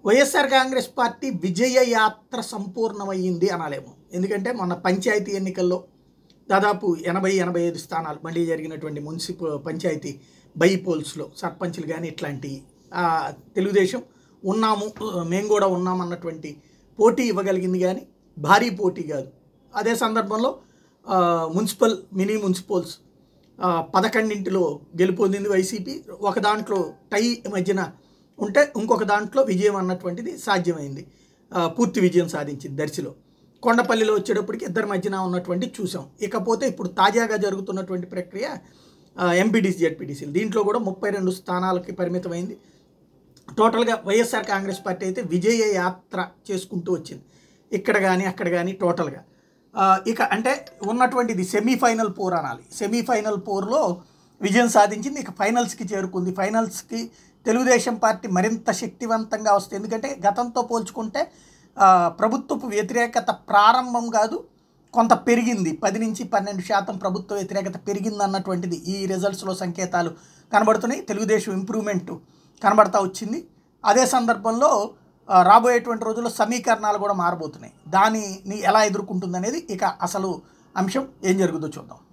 YSR Congress party విజయ యాత్ర సంపూర్ణమయ్యింది అనాలేమో ఎందుకంటే మొన్న పంచాయతీ ఎన్నికల్లో దాదాపు ఎనభై ఎనభై ఐదు స్థానాలు మళ్ళీ జరిగినటువంటి మున్సిపల్ పంచాయతీ బై పోల్స్లో సర్పంచ్లు కానీ ఇట్లాంటి ఆ, తెలుగుదేశం ఉన్నాము మేము కూడా ఉన్నామన్నటువంటి పోటీ ఇవ్వగలిగింది కానీ భారీ పోటీ కాదు అదే సందర్భంలో ఆ, మున్సిపల్ మినీ మున్సిపల్స్ ఆ, పదకొండింటిలో గెలుపొందింది వైసీపీ ఒక దాంట్లో టై మధ్యన ఉంటే ఇంకొక దాంట్లో విజయం అన్నటువంటిది సాధ్యమైంది ఆ, పూర్తి విజయం సాధించింది దర్శిలో కొండపల్లిలో వచ్చేటప్పటికి ఇద్దరి మధ్యన ఉన్నటువంటి చూసాం ఇకపోతే ఇప్పుడు తాజాగా జరుగుతున్నటువంటి ప్రక్రియ ఎంపీడీసీ జెడ్పీటీసీలు దీంట్లో కూడా ముప్పై రెండు స్థానాలకి పరిమితమైంది టోటల్గా వైఎస్ఆర్ కాంగ్రెస్ పార్టీ అయితే విజయ యాత్ర చేసుకుంటూ వచ్చింది ఇక్కడ కానీ అక్కడ కానీ టోటల్గా ఆ, ఇక అంటే ఉన్నటువంటి ఇది సెమీఫైనల్ పోర్ అనాలి సెమీఫైనల్ పోర్లో విజయం సాధించింది ఇక ఫైనల్స్కి చేరుకుంది ఫైనల్స్కి తెలుగుదేశం పార్టీ మరింత శక్తివంతంగా వస్తుంది ఎందుకంటే గతంతో పోల్చుకుంటే ఆ, ప్రభుత్వపు వ్యతిరేకత ప్రారంభం కాదు కొంత పెరిగింది పది నుంచి పన్నెండు శాతం ప్రభుత్వ వ్యతిరేకత పెరిగింది అన్నటువంటిది ఈ రిజల్ట్స్లో సంకేతాలు కనబడుతున్నాయి తెలుగుదేశం ఇంప్రూవ్మెంట్ కనబడతా వచ్చింది అదే సందర్భంలో ఆ, రాబోయేటువంటి రోజుల్లో సమీకరణాలు కూడా మారబోతున్నాయి దానిని ఎలా ఎదుర్కొంటుందనేది ఇక అసలు అంశం ఏం జరుగుతుందో చూద్దాం